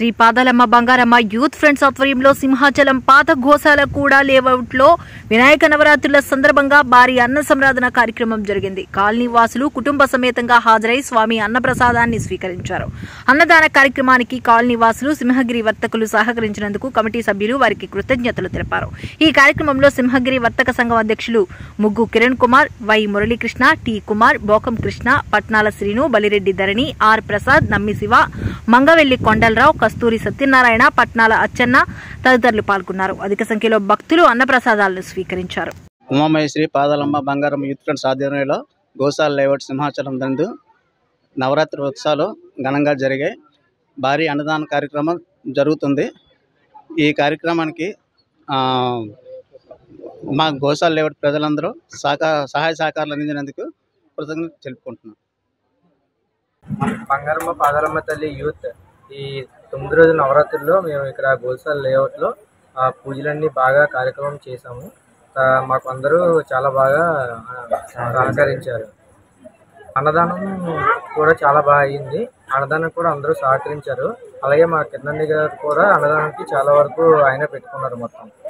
Shri Padalamma Bangaramma youth friends ఆధ్వర్యంలో సింహాచలం పాత గోశాల కూడా లేఅవుట్ లో వినాయక నవరాత్రుల సందర్భంగా భారీ అన్న సంరాధన కార్యక్రమం జరిగింది కాలనీ వాసులు కుటుంబ సమేతంగా హాజరై స్వామి అన్నప్రసాదాన్ని స్వీకరించారు అన్నదాన కార్యక్రమానికి కాలనీ వాసులు సింహగిరి వర్తకులు సహకరించినందుకు కమిటీ సభ్యులు వారికి కృతజ్ఞతలు తెలిపారు ఈ కార్యక్రమంలో సింహగిరి వర్తక సంఘం అధ్యక్షులు Muggu Kiran Kumar Y Muralikrishna T Kumar Bokam Krishna Patnala Srinu Balireddy Dharani R Prasad Nammi Siva మంగవెల్లి Kondalarao కస్తూరి సత్యనారాయణ పట్నాల అచ్చెన్న తదితరులు పాల్గొన్నారు అధిక సంఖ్యలో భక్తులు అన్నప్రసాదాలను స్వీకరించారు ఉమామహేశ్వరి పాదాలమ్మ బంగారం యూత్ ఫ్రెండ్స్ ఆధ్వర్యంలో గోశాల లేఅవుట్ సింహాచలం దందు నవరాత్రి ఉత్సవాలు ఘనంగా జరిగాయి భారీ అన్నదాన కార్యక్రమం జరుగుతుంది ఈ కార్యక్రమానికి ఆ, మా గోశాల లేఅవుట్ ప్రజలందరూ సహకార సహాయ సహకారాలు అందించినందుకు కృతజ్ఞత తెలుపుకుంటున్నాం బంగారమ్మ పాదాలమ్మ తల్లి యూత్ ఈ తొమ్మిది రోజుల నవరాత్రుల్లో మేము ఇక్కడ గోల్సాల్ లేఅవుట్లో ఆ పూజలన్నీ బాగా కార్యక్రమం చేశాము ఆ, మాకు అందరూ చాలా బాగా ఆ, సహకరించారు అన్నదానం కూడా చాలా బాగా అయ్యింది అన్నదానం కూడా అందరూ సహకరించారు అలాగే మా కిందండి గారు కూడా అన్నదానానికి చాలా వరకు ఆయన పెట్టుకున్నారు మొత్తం